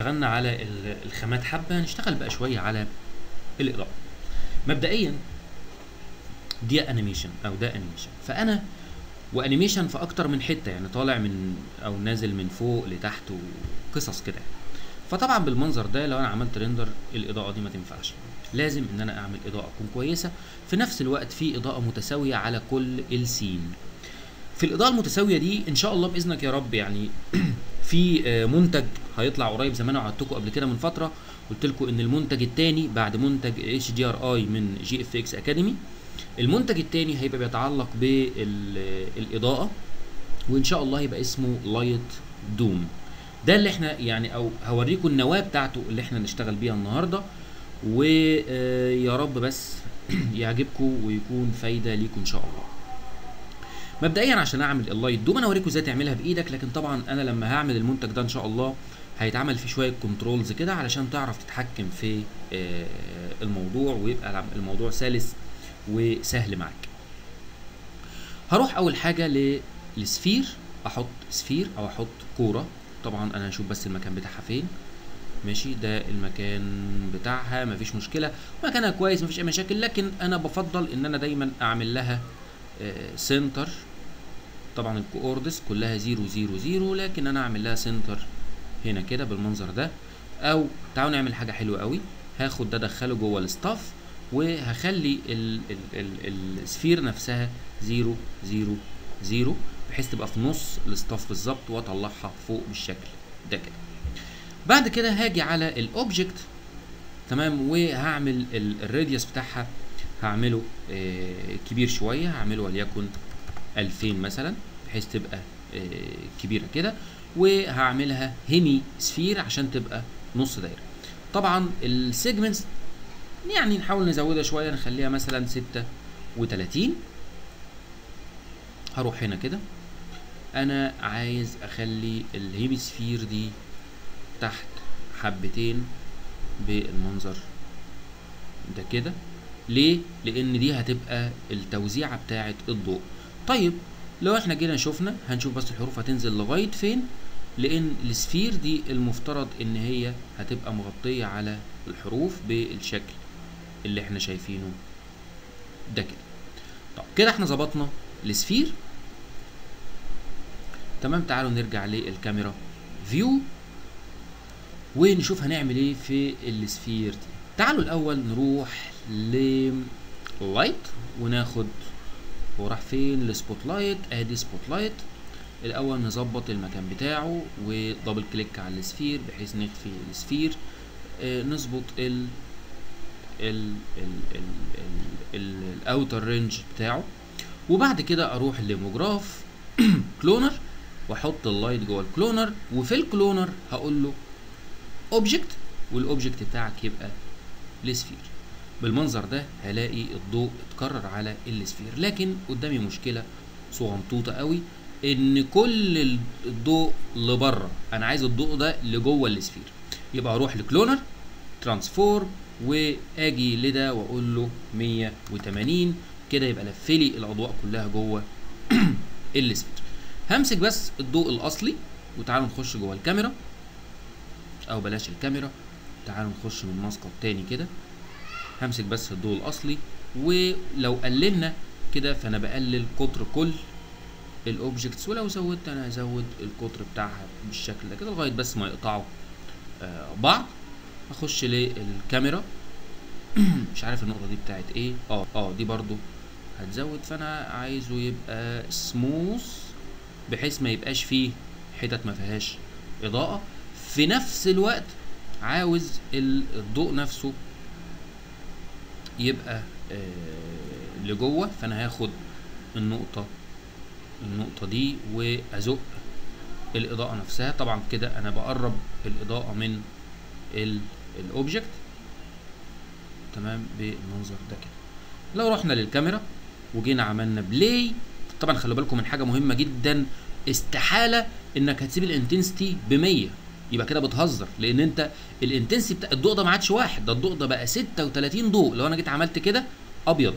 اشتغلنا على ال- الخامات حبه نشتغل بقى شويه على الاضاءه مبدئيا دي انيميشن او ده انيميشن فانا وانيميشن في اكتر من حته يعني طالع من او نازل من فوق لتحت وقصص كده فطبعا بالمنظر ده لو انا عملت ريندر الاضاءه دي ما تنفعش لازم ان انا اعمل اضاءه تكون كويسه في نفس الوقت في اضاءه متساويه على كل السين في الاضاءه المتساويه دي ان شاء الله باذنك يا رب يعني في آه، منتج هيطلع قريب زي ما انا وعدتكم قبل كده من فتره قلت لكم ان المنتج الثاني بعد منتج اتش دي ار اي من جي اف اكس اكاديمي المنتج الثاني هيبقى بيتعلق بالاضاءه وان شاء الله هيبقى اسمه لايت دوم ده اللي احنا يعني او هوريكم النواه بتاعته اللي احنا نشتغل بيها النهارده ويا رب بس يعجبكم ويكون فايده ليكم ان شاء الله مبدئيا عشان اعمل اللايت دوم انا اوريكم ازاي تعملها بايدك لكن طبعا انا لما هعمل المنتج ده ان شاء الله هيتعمل فيه شويه كنترولز كده علشان تعرف تتحكم في آه، الموضوع ويبقى الموضوع سلس وسهل معاك هروح اول حاجه للسفير احط سفير او احط كوره طبعا انا هشوف بس المكان بتاعها فين ماشي ده المكان بتاعها مفيش مشكله مكانها كويس مفيش اي مشاكل لكن انا بفضل ان انا دايما اعمل لها سنتر طبعا الكوردس كلها زيرو زيرو زيرو لكن انا اعمل لها سنتر هنا كده بالمنظر ده او تعالوا نعمل حاجه حلوه قوي هاخد ده ادخله جوه الستاف وهخلي ال- ال- ال- السفير نفسها زيرو زيرو زيرو بحيث تبقى في نص الستاف بالظبط واطلعها فوق بالشكل ده كده بعد كده هاجي على الاوبجكت تمام وهعمل ال- الراديوس بتاعها هعمله آه، كبير شويه هعمله وليكن 2000 مثلا بحيث تبقى آه، كبيره كده وهعملها هيمي سفير عشان تبقى نص دايره طبعا السيجمنتس يعني نحاول نزودها شويه نخليها مثلا 36 هروح هنا كده انا عايز اخلي الهيميسفير دي تحت حبتين بالمنظر ده كده ليه لان دي هتبقى التوزيعه بتاعه الضوء طيب لو احنا جينا شفنا هنشوف بس الحروف هتنزل لغايه فين لان السفير دي المفترض ان هي هتبقى مغطيه على الحروف بالشكل اللي احنا شايفينه ده كده طب كده احنا ظبطنا السفير تمام تعالوا نرجع للكاميرا فيو ونشوف هنعمل ايه في السفير دي تعالوا الاول نروح للايت وناخد هو راح فين السبوت لايت ادي سبوت لايت الاول نظبط المكان بتاعه ودبل كليك على السفير بحيث نخفي السفير آه نظبط ال ال ال ال الاوتر رينج بتاعه وبعد كده اروح لموجراف كلونر واحط اللايت جوه الكلونر وفي الكلونر هقول له اوبجكت والاوبجكت بتاعك يبقى السفير بالمنظر ده هلاقي الضوء اتكرر على السفير لكن قدامي مشكله صغنطوطه قوي ان كل الضوء لبره انا عايز الضوء ده لجوه السفير يبقى اروح لكلونر ترانسفورم واجي لده واقول له 180 كده يبقى لفلي الاضواء كلها جوه السفير همسك بس الضوء الاصلي وتعالوا نخش جوه الكاميرا او بلاش الكاميرا تعالوا نخش من مسقط تاني كده همسك بس الضوء الاصلي ولو قللنا كده فانا بقلل قطر كل الاوبجكتس ولو زودت انا هزود القطر بتاعها بالشكل ده كده لغايه بس ما يقطعوا آه بعض اخش للكاميرا مش عارف النقطه دي بتاعت ايه اه اه دي برضو هتزود فانا عايزه يبقى سموث بحيث ما يبقاش فيه حتت ما فيهاش اضاءه في نفس الوقت عاوز الضوء نفسه يبقى آه لجوه فانا هاخد النقطه النقطه دي وازق الاضاءه نفسها طبعا كده انا بقرب الاضاءه من الاوبجكت تمام بالمنظر ده كده لو رحنا للكاميرا وجينا عملنا بلاي طبعا خلوا بالكم من حاجه مهمه جدا استحاله انك هتسيب الانتنسيتي ب 100 يبقى كده بتهزر لان انت الانتنسيتي بتاع الضوء ده ما عادش واحد ده الضوء ده بقى 36 ضوء لو انا جيت عملت كده ابيض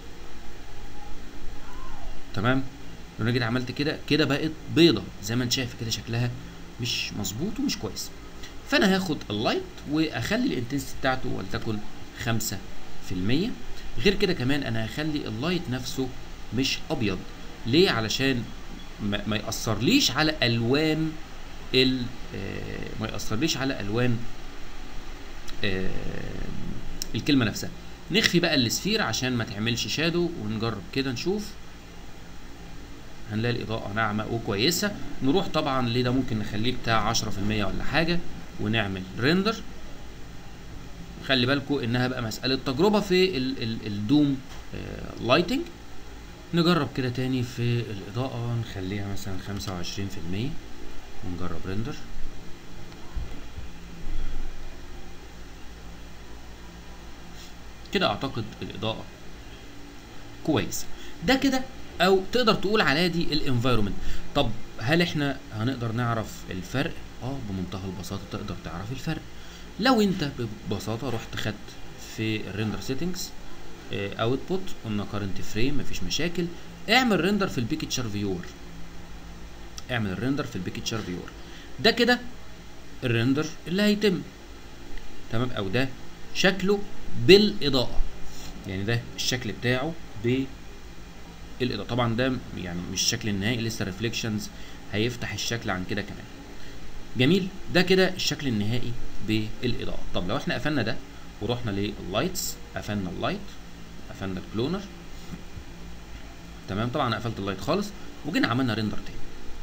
تمام لو انا جيت عملت كده كده بقت بيضه زي ما انت شايف كده شكلها مش مظبوط ومش كويس فانا هاخد اللايت واخلي الانتنسيتي بتاعته ولتكن 5% غير كده كمان انا هخلي اللايت نفسه مش ابيض ليه علشان ما, ما ياثرليش على الوان ال ما ياثرليش على الوان آه الكلمه نفسها نخفي بقى السفير عشان ما تعملش شادو ونجرب كده نشوف هنلاقي الاضاءه ناعمه وكويسه نروح طبعا ليه ده ممكن نخليه بتاع 10% ولا حاجه ونعمل ريندر خلي بالكم انها بقى مساله تجربه في ال ال الدوم آه لايتنج نجرب كده تاني في الاضاءه نخليها مثلا 25% ونجرب ريندر كده اعتقد الاضاءه كويسه ده كده او تقدر تقول على دي الانفايرمنت طب هل احنا هنقدر نعرف الفرق اه بمنتهى البساطه تقدر تعرف الفرق لو انت ببساطه رحت خدت في الريندر سيتنجز اوتبوت قلنا كارنت فريم مفيش مشاكل اعمل ريندر في البيكتشر فيور اعمل الريندر في البيكتشر فيور ده كده الريندر اللي هيتم تمام او ده شكله بالاضاءه يعني ده الشكل بتاعه بالاضاءه طبعا ده يعني مش الشكل النهائي لسه ريفليكشنز هيفتح الشكل عن كده كمان جميل ده كده الشكل النهائي بالاضاءه طب لو احنا قفلنا ده ورحنا لللايتس قفلنا اللايت قفلنا الكلونر تمام طبعا انا قفلت اللايت خالص وجينا عملنا ريندر تاني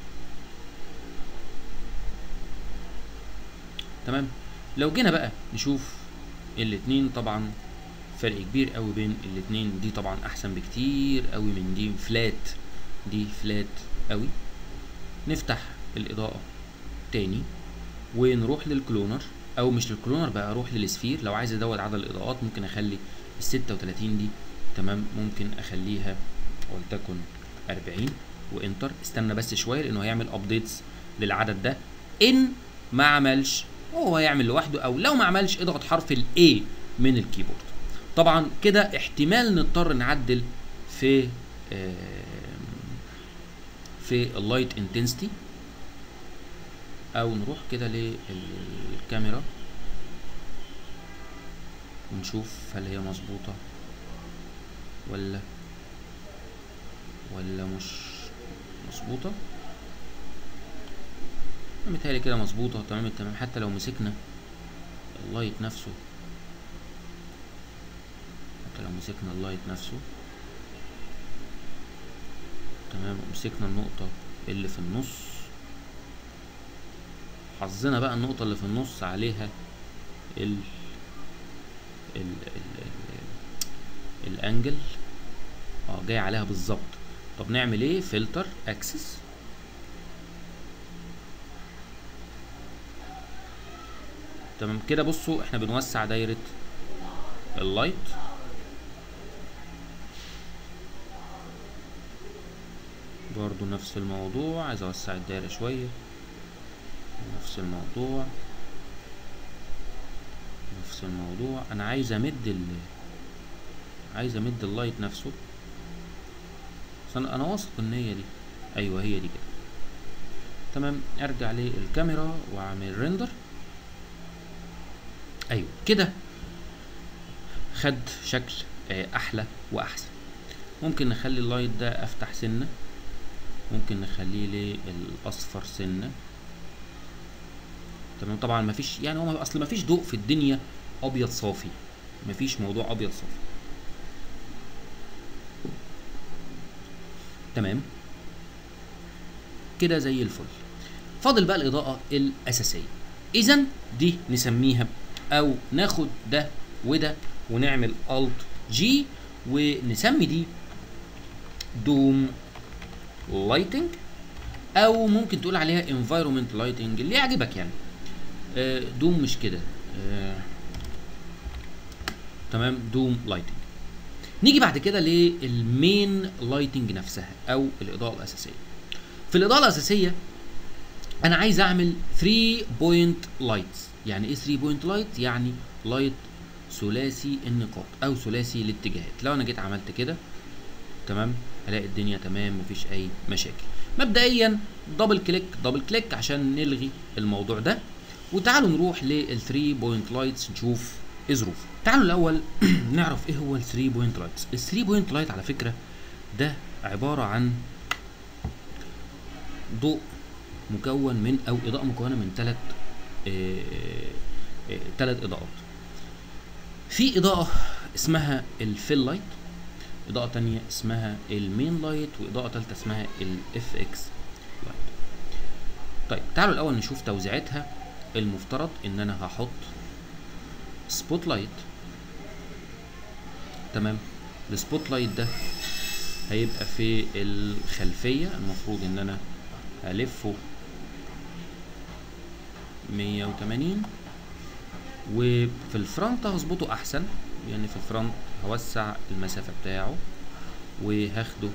تمام لو جينا بقى نشوف الاتنين طبعا فرق كبير قوي بين الاتنين دي طبعا احسن بكتير قوي من دي فلات دي فلات قوي نفتح الاضاءه تاني ونروح للكلونر او مش للكلونر بقى اروح للسفير لو عايز ازود عدد الاضاءات ممكن اخلي ال 36 دي تمام ممكن اخليها ولتكن 40 وانتر استنى بس شويه لانه هيعمل ابديتس للعدد ده ان ما عملش هو هيعمل لوحده او لو ما عملش اضغط حرف الاي من الكيبورد طبعا كده احتمال نضطر نعدل في في اللايت انتنسيتي او نروح كده للكاميرا ونشوف هل هي مظبوطه ولا ولا مش مظبوطه متهيألي كده مظبوطه تمام التمام حتى لو مسكنا اللايت نفسه حتى لو مسكنا اللايت نفسه تمام ومسكنا النقطه اللي في النص حظنا بقى النقطة اللي في النص عليها ال ال ال ال الانجل اه جاي عليها بالظبط طب نعمل ايه فلتر اكسس تمام كده بصوا احنا بنوسع دايرة اللايت برضو نفس الموضوع عايز اوسع الدايرة شوية نفس الموضوع نفس الموضوع انا عايز امد ال عايز امد اللايت نفسه بس انا انا واثق ان هي دي ايوه هي دي كده تمام ارجع للكاميرا واعمل ريندر ايوه كده خد شكل احلى واحسن ممكن نخلي اللايت ده افتح سنه ممكن نخليه للاصفر سنه تمام طبعا مفيش يعني هو اصل مفيش ضوء في الدنيا ابيض صافي مفيش موضوع ابيض صافي تمام كده زي الفل فاضل بقى الاضاءه الاساسيه اذا دي نسميها او ناخد ده وده ونعمل الت جي ونسمي دي دوم لايتنج او ممكن تقول عليها انفايرومنت لايتنج اللي يعجبك يعني آه دوم مش كده آه تمام دوم لايتنج نيجي بعد كده للمين لايتنج نفسها او الاضاءه الاساسيه في الاضاءه الاساسيه انا عايز اعمل 3 بوينت لايتس يعني ايه 3 بوينت لايت يعني لايت ثلاثي النقاط او ثلاثي الاتجاهات لو انا جيت عملت كده تمام هلاقي الدنيا تمام مفيش اي مشاكل مبدئيا دبل كليك دبل كليك عشان نلغي الموضوع ده وتعالوا نروح لل 3 بوينت لايتس نشوف ايه ظروفه تعالوا الاول نعرف ايه هو ال 3 بوينت لايتس ال 3 بوينت لايت على فكره ده عباره عن ضوء مكون من او اضاءه مكونه من ثلاث ثلاث اضاءات في اضاءه اسمها الفيل لايت اضاءه تانية اسمها المين لايت واضاءه ثالثه اسمها الاف اكس لايت طيب تعالوا الاول نشوف توزيعتها المفترض ان انا هحط سبوت لايت تمام السبوت لايت ده هيبقى في الخلفيه المفروض ان انا هلفه 180 وفي الفرونت هظبطه احسن يعني في الفرونت هوسع المسافه بتاعه وهاخده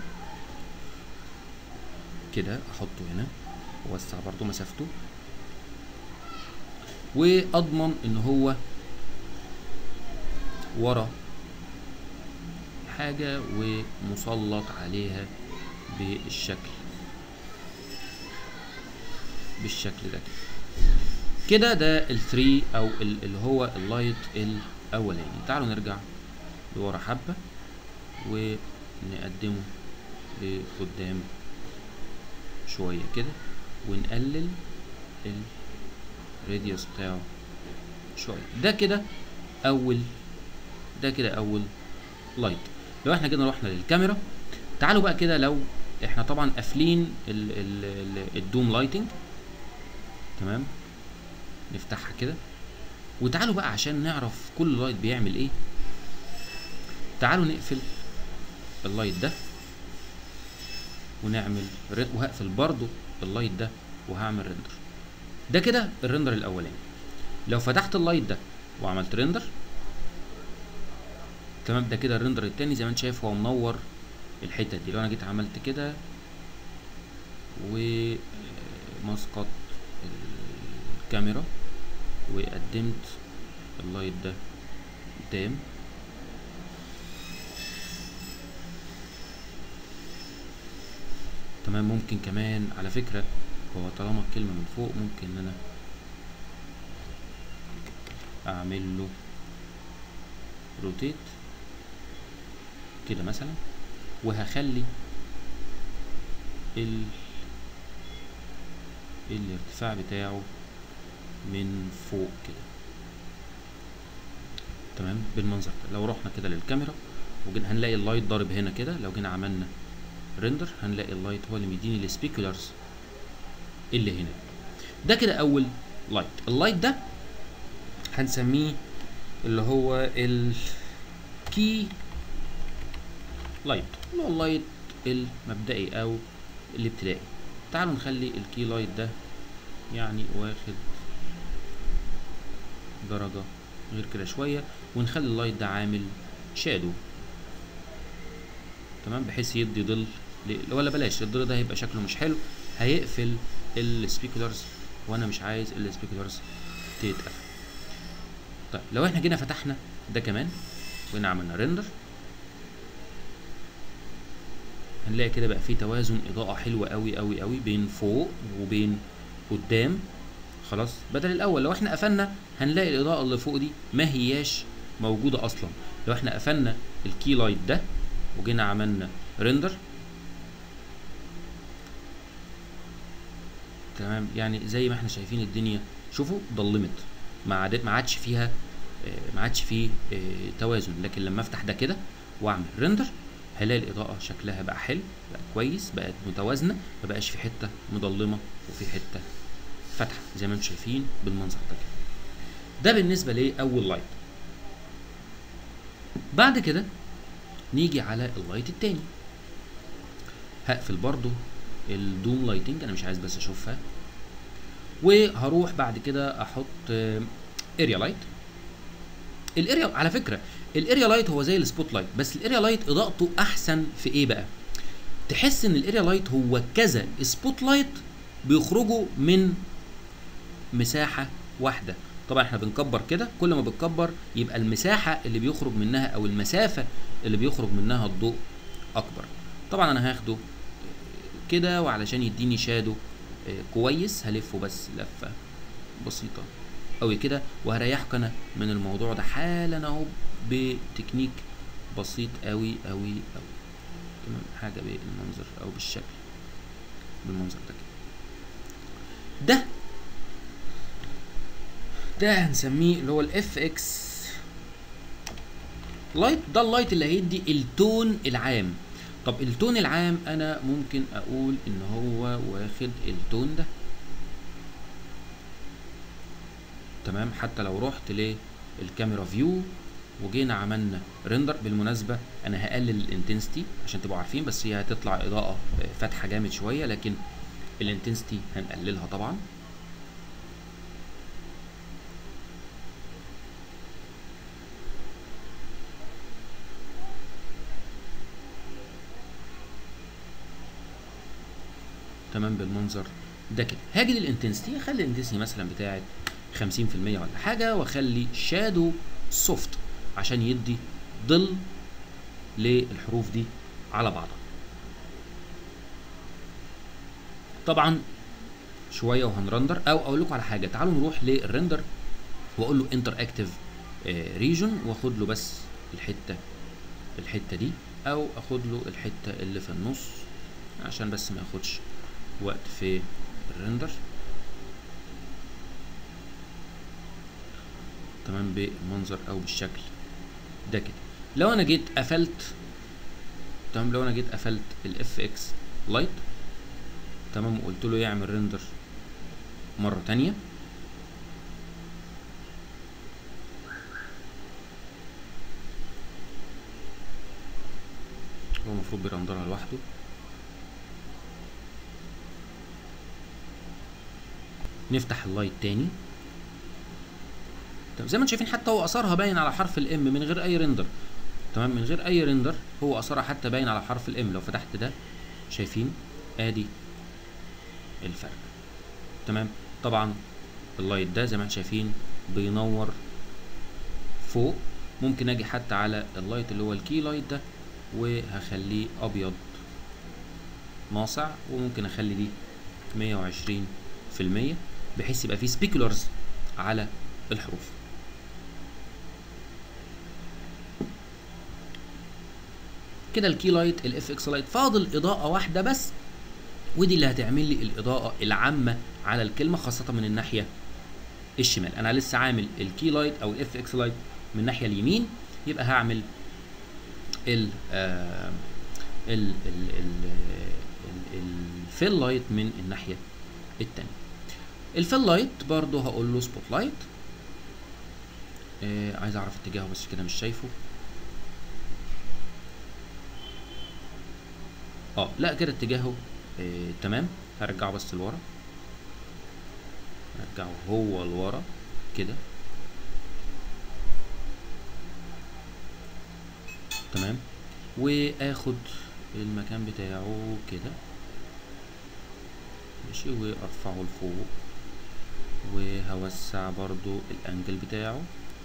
كده احطه هنا اوسع برضو مسافته واضمن ان هو ورا حاجة ومسلط عليها بالشكل بالشكل ده كده ده الثري او اللي هو اللايت الاولاني تعالوا نرجع لورا حبة ونقدمه لقدام شوية كده ونقلل الراديوس بتاعه شوية ده كده اول ده كده اول لايت لو احنا كده رحنا للكاميرا تعالوا بقى كده لو احنا طبعا قافلين ال- ال- ال- الدوم لايتنج تمام نفتحها كده وتعالوا بقى عشان نعرف كل لايت بيعمل ايه تعالوا نقفل اللايت ده ونعمل ر- وهقفل برضو اللايت ده وهعمل ريندر ده كده الريندر الاولاني لو فتحت اللايت ده وعملت ريندر تمام ده كده الريندر التاني زي ما انت شايف هو منور الحتت دي لو انا جيت عملت كده ومسقط الكاميرا وقدمت اللايت ده قدام تمام ممكن كمان على فكرة هو طالما الكلمة من فوق ممكن ان انا اعمل له روتيت كده مثلا وهخلي ال الارتفاع بتاعه من فوق كده تمام بالمنظر ده لو رحنا كده للكاميرا وجينا هنلاقي اللايت ضارب هنا كده لو جينا عملنا ريندر هنلاقي اللايت هو اللي مديني السبيكولرز اللي هنا ده كده اول لايت اللايت ده هنسميه اللي هو الكي لايت اللي هو اللايت المبدئي او الابتدائي تعالوا نخلي الكي لايت ده يعني واخد درجة غير كده شوية ونخلي اللايت ده عامل شادو تمام بحيث يدي ظل ل- ولا بلاش الظل ده هيبقى شكله مش حلو هيقفل السبيكولرز وانا مش عايز السبيكولرز تتقفل طيب لو احنا جينا فتحنا ده كمان وهنا عملنا ريندر هنلاقي كده بقى في توازن اضاءه حلوه قوي قوي قوي بين فوق وبين قدام خلاص بدل الاول لو احنا قفلنا هنلاقي الاضاءه اللي فوق دي ما هياش موجوده اصلا لو احنا قفلنا الكي لايت ده وجينا عملنا ريندر تمام يعني زي ما احنا شايفين الدنيا شوفوا ضلمت ما عاد- ما عادش فيها آه، ما عادش فيه آه، توازن لكن لما افتح ده كده واعمل ريندر هلاقي الاضاءه شكلها بقى حلو بقى كويس بقت متوازنه ما بقاش في حته مضلمه وفي حته فاتحه زي ما انتم شايفين بالمنظر ده كده ده بالنسبه لاول لايت بعد كده نيجي على اللايت التاني هقفل برضو الدوم لايتنج انا مش عايز بس اشوفها وهروح بعد كده احط اريا لايت الاريا على فكره الاريا لايت هو زي السبوت لايت بس الاريا لايت اضاءته احسن في ايه بقى تحس ان الاريا لايت هو كذا سبوت لايت بيخرجوا من مساحه واحده طبعا احنا بنكبر كده كل ما بنكبر يبقى المساحه اللي بيخرج منها او المسافه اللي بيخرج منها الضوء اكبر طبعا انا هاخده كده وعلشان يديني شادو آه، كويس هلفه بس لفه بسيطه قوي كده وهريحك انا من الموضوع ده حالا اهو بتكنيك بسيط قوي قوي قوي تمام حاجه بالمنظر او بالشكل بالمنظر ده كده ده ده هنسميه اللي هو الاف اكس لايت ده اللايت اللي هيدي التون العام طب التون العام انا ممكن اقول ان هو واخد التون ده تمام حتى لو رحت للكاميرا فيو وجينا عملنا ريندر بالمناسبه انا هقلل الانتنسيتي عشان تبقوا عارفين بس هي هتطلع اضاءه فاتحه جامد شويه لكن الانتنسيتي هنقللها طبعا تمام بالمنظر ده كده هاجي للانتنسيتي اخلي الانتنسيتي مثلا بتاعت 50% ولا حاجه واخلي شادو سوفت عشان يدي ظل للحروف دي على بعضها طبعا شويه وهنرندر او اقول لكم على حاجه تعالوا نروح للرندر واقول له انتر اكتيف ريجن واخد له بس الحته الحته دي او اخد له الحته اللي في النص عشان بس ما ياخدش وقت في الرندر تمام بالمنظر او بالشكل ده كده لو انا جيت قفلت تمام لو انا جيت قفلت الاف اكس لايت تمام وقلت له يعمل ريندر مره تانية هو المفروض بيرندرها لوحده نفتح اللايت تاني طب زي ما انتم شايفين حتى هو اثرها باين على حرف الام من غير اي ريندر تمام من غير اي ريندر هو اثرها حتى باين على حرف الام لو فتحت ده شايفين ادي الفرق تمام طبعا اللايت ده زي ما انتم شايفين بينور فوق ممكن اجي حتى على اللايت اللي هو الكي لايت ده وهخليه ابيض ناصع وممكن اخلي دي 120 في المية بحيث يبقى فيه سبيكولرز على الحروف كده الكي لايت الاف اكس لايت فاضل اضاءه واحده بس ودي اللي هتعمل لي الاضاءه العامه على الكلمه خاصه من الناحيه الشمال انا لسه عامل الكي لايت او الاف اكس لايت من الناحيه اليمين يبقى هعمل ال آه ال ال ال الفيل لايت من الناحيه التانية الفيل لايت برضو هقول له سبوت لايت آه عايز اعرف اتجاهه بس كده مش شايفه اه لا كده اتجاهه آه تمام هرجعه بس لورا هرجعه هو لورا كده تمام واخد المكان بتاعه كده ماشي وارفعه لفوق وهوسع برضو الانجل بتاعه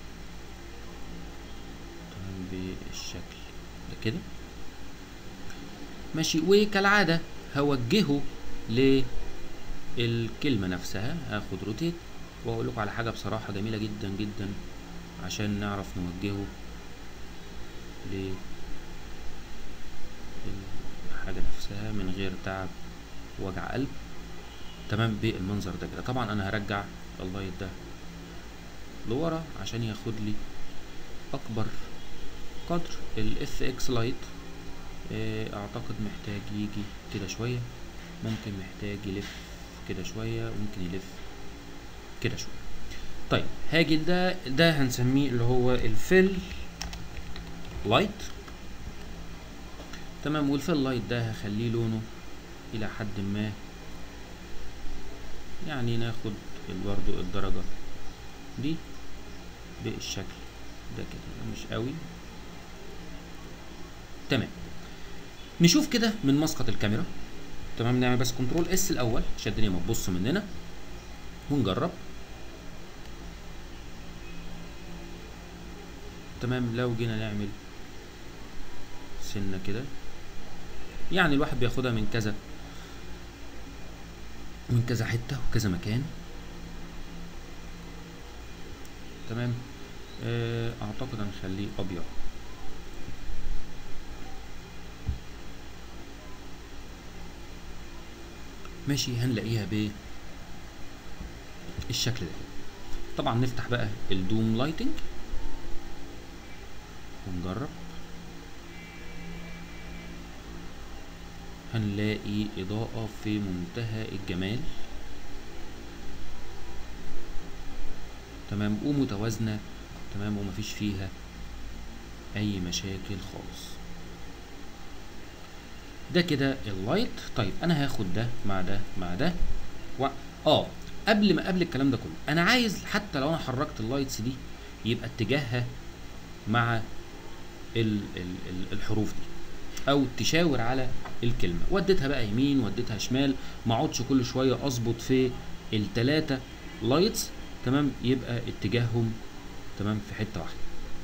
تمام بالشكل ده كده ماشي وكالعادة هوجهه للكلمة نفسها هاخد روتيت واقول لكم على حاجة بصراحة جميلة جدا جدا عشان نعرف نوجهه ل الحاجة نفسها من غير تعب وجع قلب تمام بالمنظر ده كده طبعا انا هرجع اللايت ده لورا عشان ياخد لي اكبر قدر الاف اكس لايت اعتقد محتاج يجي كده شوية ممكن محتاج يلف كده شوية ممكن يلف كده شوية طيب هاجي ده ده هنسميه اللي هو الفيل لايت تمام والفيل لايت ده هخليه لونه الى حد ما يعني ناخد برضو الدرجة دي بالشكل ده كده مش قوي تمام نشوف كده من مسقط الكاميرا تمام نعمل بس كنترول اس الاول عشان الدنيا ما تبص مننا ونجرب تمام لو جينا نعمل سنه كده يعني الواحد بياخدها من كذا من كذا حته وكذا مكان تمام آه اعتقد هنخليه ابيض ماشي هنلاقيها ب الشكل ده طبعا نفتح بقى الدوم لايتنج ونجرب هنلاقي إضاءة في منتهى الجمال تمام ومتوازنة تمام ومفيش فيها أي مشاكل خالص ده كده اللايت طيب أنا هاخد ده مع ده مع ده و... اه قبل ما قبل الكلام ده كله انا عايز حتى لو انا حركت اللايتس دي يبقى اتجاهها مع ال ال ال الحروف دي او تشاور على الكلمه وديتها بقى يمين وديتها شمال ما اقعدش كل شويه اظبط في التلاتة لايتس تمام يبقى اتجاههم تمام في حته واحده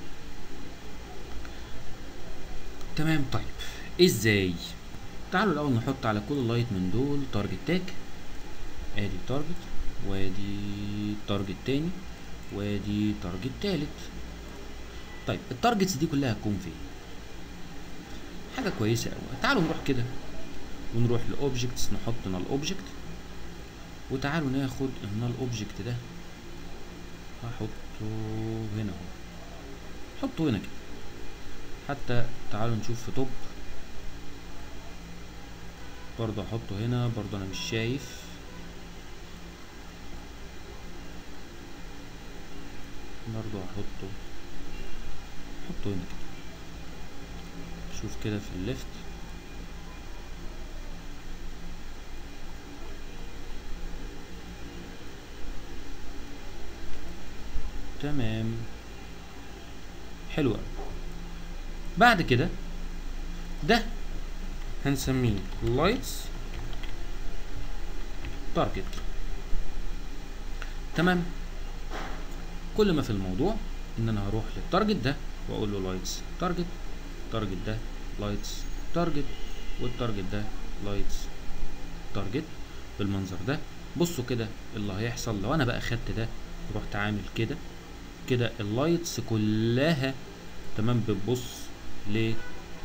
تمام طيب ازاي تعالوا الاول نحط على كل لايت من دول تارجت تاج ادي تارجت وادي تارجت تاني وادي تارجت تالت طيب التارجتس دي كلها هتكون فين حاجه كويسه قوي تعالوا نروح كده ونروح لاوبجكتس نحط نال اوبجكت وتعالوا ناخد النال اوبجكت ده هحطه هنا اهو حطه هنا كده حتى تعالوا نشوف في توب برضه احطه هنا برضه انا مش شايف برضه هحطه احطه هنا كده شوف كده في الليفت تمام حلو أوي. بعد كده ده هنسميه لايتس تارجت تمام كل ما في الموضوع ان انا هروح للتارجت ده واقول له لايتس تارجت التارجت ده لايتس تارجت والتارجت ده لايتس تارجت بالمنظر ده بصوا كده اللي هيحصل لو انا بقى خدت ده ورحت عامل كده كده اللايتس كلها تمام بتبص لل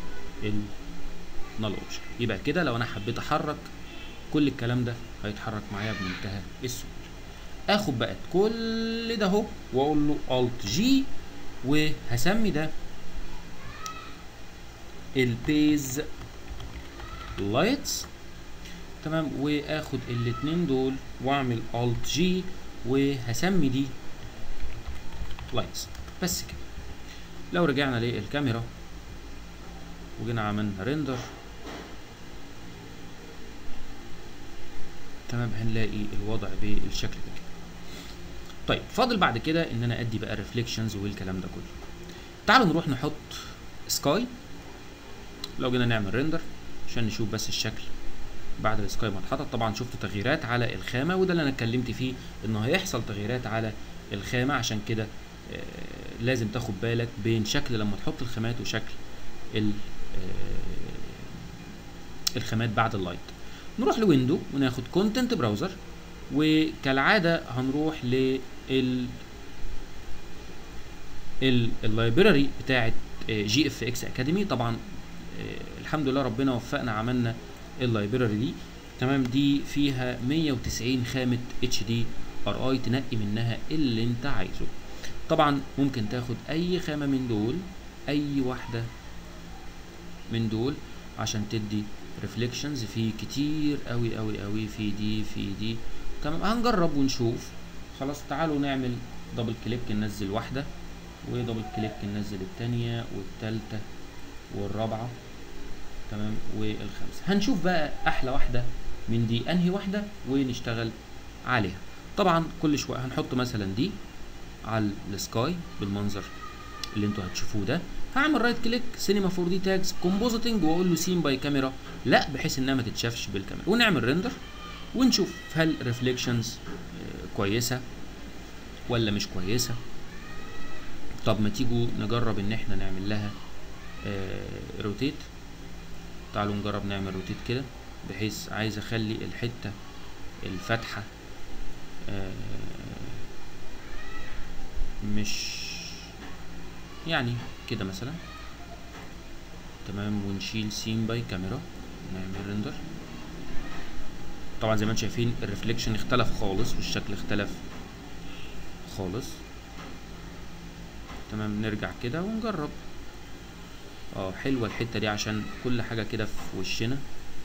نال اوبجكت يبقى كده لو انا حبيت احرك كل الكلام ده هيتحرك معايا بمنتهى السهوله اخد بقى كل ده اهو واقول له الت جي وهسمي ده البيز لايتس تمام واخد الاتنين دول واعمل الت جي وهسمي دي لايتس بس كده لو رجعنا للكاميرا وجينا عملنا ريندر تمام هنلاقي الوضع بالشكل ده كده طيب فاضل بعد كده ان انا ادي بقى ريفليكشنز والكلام ده كله تعالوا نروح نحط سكاي لو جينا نعمل ريندر عشان نشوف بس الشكل بعد السكاي ما اتحطت طبعا شفتوا تغييرات على الخامه وده اللي انا اتكلمت فيه انه هيحصل تغييرات على الخامه عشان كده آه لازم تاخد بالك بين شكل لما تحط الخامات وشكل ال الخامات بعد اللايت نروح لويندو وناخد كونتنت براوزر وكالعاده هنروح لل اللايبراري بتاعه جي اف اكس اكاديمي طبعا الحمد لله ربنا وفقنا عملنا اللايبراري دي تمام دي فيها 190 خامه اتش دي ار اي تنقي منها اللي انت عايزه طبعا ممكن تاخد اي خامه من دول اي واحده من دول عشان تدي ريفليكشنز في كتير قوي قوي قوي في دي في دي تمام هنجرب ونشوف خلاص تعالوا نعمل دبل كليك ننزل واحده ودبل كليك ننزل التانية والتالتة والرابعة تمام والخامسة هنشوف بقى احلى واحدة من دي انهي واحدة ونشتغل عليها طبعا كل شوية هنحط مثلا دي على السكاي بالمنظر اللي انتوا هتشوفوه ده هعمل رايت كليك سينما 4 دي تاجز كومبوزيتنج واقول له سين باي كاميرا لا بحيث انها ما تتشافش بالكاميرا ونعمل ريندر ونشوف هل ريفليكشنز كويسه ولا مش كويسه طب ما تيجوا نجرب ان احنا نعمل لها روتيت تعالوا نجرب نعمل روتيت كده بحيث عايز اخلي الحته الفاتحه مش يعني كده مثلا تمام ونشيل سين باي كاميرا نعمل ريندر طبعا زي ما انتم شايفين الريفليكشن اختلف خالص والشكل اختلف خالص تمام نرجع كده ونجرب اه حلوه الحته دي عشان كل حاجه كده في وشنا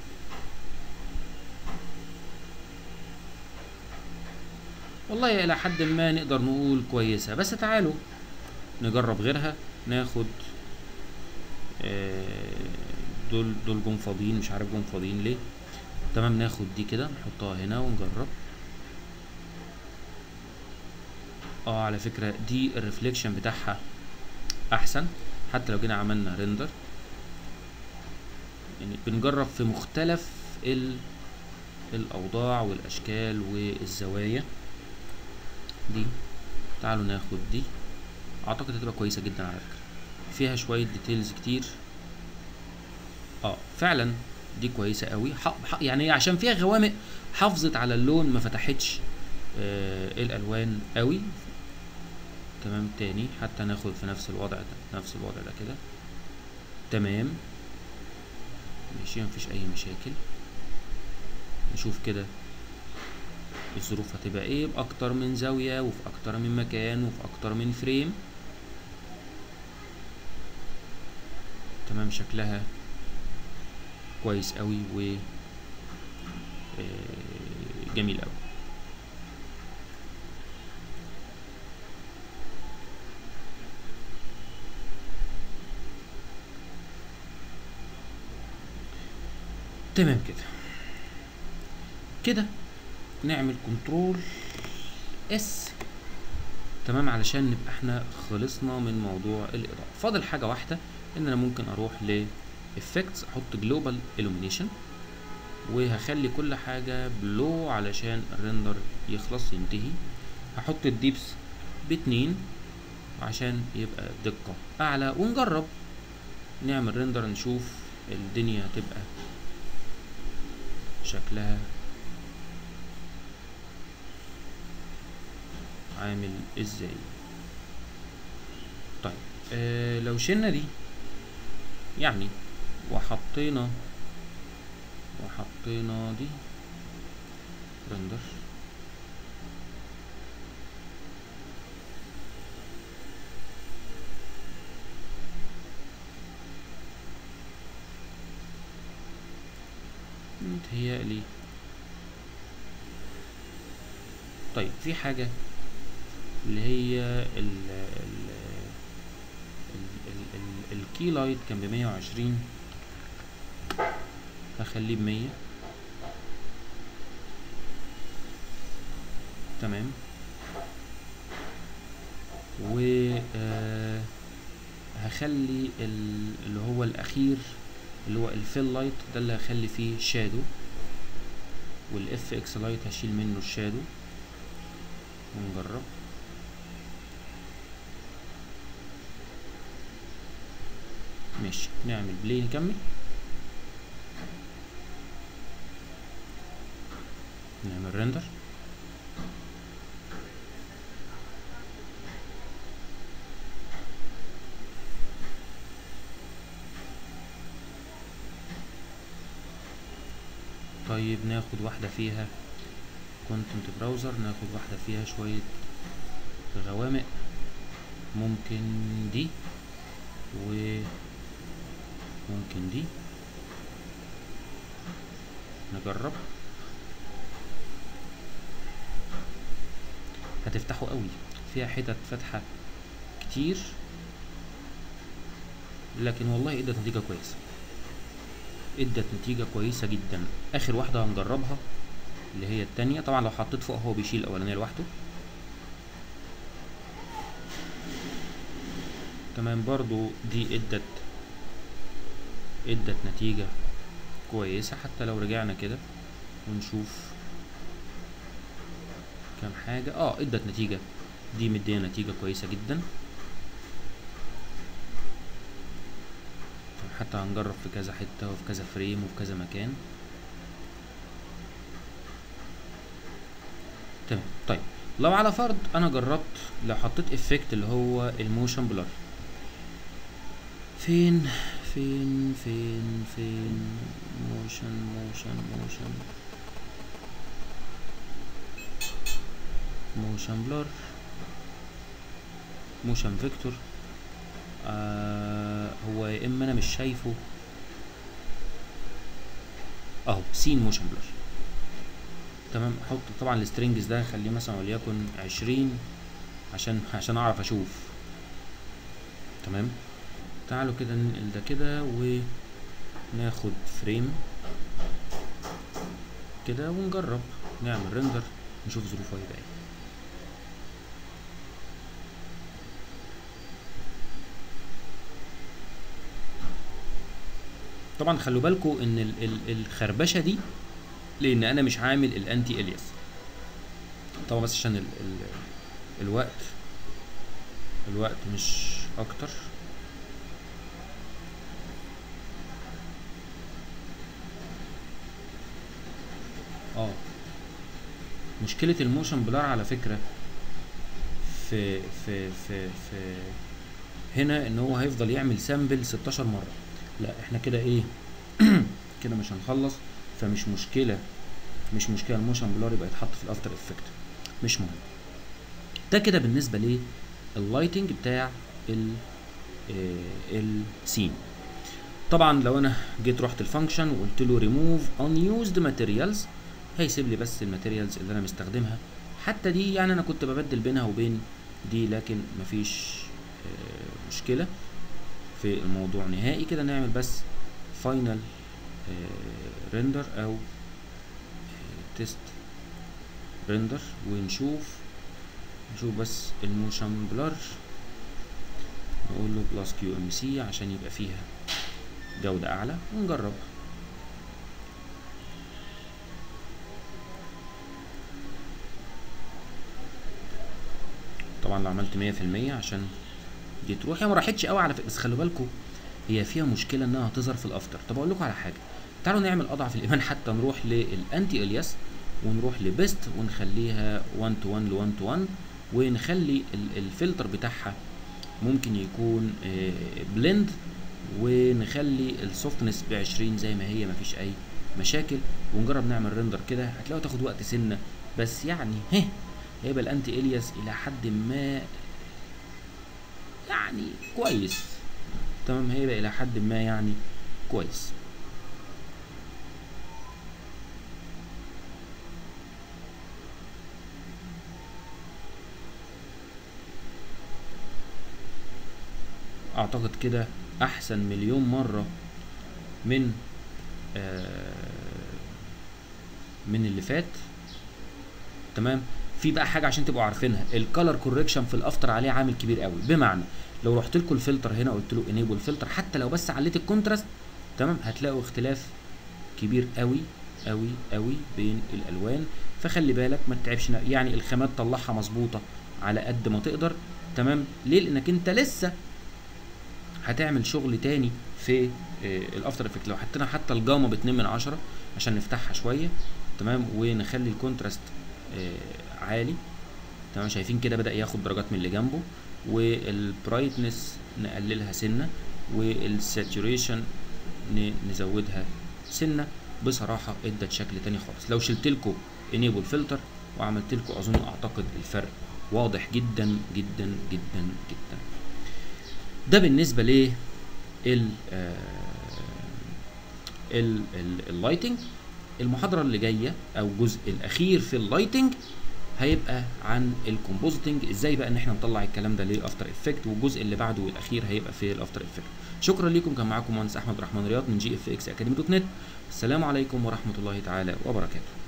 والله الى حد ما نقدر نقول كويسه بس تعالوا نجرب غيرها ناخد آه، دول دول جم فاضيين مش عارف جم فاضيين ليه تمام ناخد دي كده نحطها هنا ونجرب اه على فكرة دي الريفليكشن بتاعها احسن حتى لو جينا عملنا ريندر يعني بنجرب في مختلف ال الاوضاع والاشكال والزوايا دي تعالوا ناخد دي اعتقد هتبقى كويسة جدا على فكرة فيها شوية ديتيلز كتير اه فعلا دي كويسة قوي ح... ح... يعني عشان فيها غوامق حافظت على اللون ما فتحتش آه الالوان قوي تمام تاني حتى ناخد في نفس الوضع ده نفس الوضع ده كده تمام ماشي مفيش اي مشاكل نشوف كده الظروف هتبقى ايه باكتر من زاوية وفي اكتر من مكان وفي اكتر من فريم تمام شكلها كويس قوي و آه، جميل قوي تمام كده كده نعمل كنترول اس تمام علشان نبقى احنا خلصنا من موضوع الاضاءه فاضل حاجه واحده ان انا ممكن اروح ل effects احط جلوبال illumination وهخلي كل حاجة بلو علشان الريندر يخلص ينتهي هحط الديبس باتنين عشان يبقى دقة اعلى ونجرب نعمل ريندر نشوف الدنيا تبقى شكلها عامل ازاي طيب آه لو شلنا دي يعني وحطينا وحطينا دي رندر متهيألي طيب في حاجة اللي هي ال ال الكي لايت كان بمية وعشرين هخليه بمية تمام و آه هخلي ال- اللي هو الاخير اللي هو الفيل لايت ده اللي هخلي فيه شادو والاف اكس لايت هشيل منه الشادو ونجرب ماشي نعمل بلاي نكمل نعمل ريندر طيب ناخد واحدة فيها كونتنت براوزر ناخد واحدة فيها شوية غوامق ممكن دي وممكن دي نجرب هتفتحوا قوي فيها حتت فاتحة كتير لكن والله ادت نتيجة كويسة ادت نتيجة كويسة جدا اخر واحدة هنجربها اللي هي التانية طبعا لو حطيت فوق هو بيشيل الاولانية لوحده تمام برضو دي ادت ادت نتيجة كويسة حتى لو رجعنا كده ونشوف كام حاجة اه ادت نتيجة دي مدينا نتيجة كويسة جدا حتى هنجرب في كذا حتة وفي كذا فريم وفي كذا مكان تمام طيب لو على فرض انا جربت لو حطيت افكت اللي هو الموشن بلر فين فين فين فين موشن موشن موشن موشن بلر موشن فيكتور آه هو يا اما انا مش شايفه اهو سين موشن بلر تمام احط طبعا السترينجز ده خليه مثلا وليكن عشرين عشان عشان اعرف اشوف تمام تعالوا كده ننقل ده كده وناخد فريم كده ونجرب نعمل ريندر نشوف ظروفه هيبقى ايه طبعا خلوا بالكم ان ال ال الخربشه دي لان انا مش عامل الانتي الياس طبعا بس عشان ال ال الوقت الوقت مش اكتر اه مشكلة الموشن بلار على فكرة في في في في هنا ان هو هيفضل يعمل سامبل 16 مرة لا احنا كده ايه كده مش هنخلص فمش مشكلة مش مشكلة الموشن بلار يبقى يتحط في الافتر افكت مش مهم ده كده بالنسبة ليه اللايتنج بتاع ال السين طبعا لو انا جيت رحت الفانكشن وقلت له ريموف unused materials هيسيب لي بس الماتيريالز اللي انا مستخدمها حتى دي يعني انا كنت ببدل بينها وبين دي لكن مفيش آه مشكلة في الموضوع نهائي كده نعمل بس فاينل ريندر او تيست ريندر ونشوف نشوف بس الموشن بلر نقول له بلس كيو ام سي عشان يبقى فيها جودة اعلى ونجرب طبعا لو عملت مية في المية عشان دي تروح هي ما راحتش قوي على فكره بس خلوا بالكم هي فيها مشكله انها هتظهر في الافتر طب اقول لكم على حاجه تعالوا نعمل اضعف الايمان حتى نروح للانتي الياس ونروح لبيست ونخليها 1 تو 1 ل 1 تو 1 ونخلي الفلتر بتاعها ممكن يكون بلند ونخلي السوفتنس ب 20 زي ما هي مفيش اي مشاكل ونجرب نعمل ريندر كده هتلاقوا تاخد وقت سنه بس يعني هه هيبقى الانتي الياس الى حد ما يعني كويس تمام هيبقى الى حد ما يعني كويس اعتقد كده احسن مليون مرة من آه من اللي فات تمام في بقى حاجه عشان تبقوا عارفينها الكالر كوركشن في الافتر عليه عامل كبير قوي بمعنى لو رحت لكم الفلتر هنا قلت له انيبل فلتر حتى لو بس عليت الكونتراست تمام هتلاقوا اختلاف كبير قوي قوي قوي بين الالوان فخلي بالك ما تتعبش يعني الخامات طلعها مظبوطه على قد ما تقدر تمام ليه لانك انت لسه هتعمل شغل تاني في آه الافتر افكت لو حطينا حتى الجاما ب 2 من 10 عشان نفتحها شويه تمام ونخلي الكونتراست آه عالي تمام شايفين كده بدا ياخد درجات من اللي جنبه والبرايتنس نقللها سنه والساتوريشن نزودها سنه بصراحه ادت شكل تاني خالص لو شلت لكم انيبل فلتر وعملت لكم اظن اعتقد الفرق واضح جدا جدا جدا جدا ده بالنسبه ل ال اللايتنج المحاضره اللي جايه او الجزء الاخير في اللايتنج هيبقى عن الكومبوزيتنج ازاي بقى ان احنا نطلع الكلام ده للافتر افكت والجزء اللي بعده والاخير هيبقى في الافتر افكت شكرا لكم كان معاكم مهندس احمد الرحمن رياض من جي اف اكس اكاديمي دوت نت السلام عليكم ورحمه الله تعالى وبركاته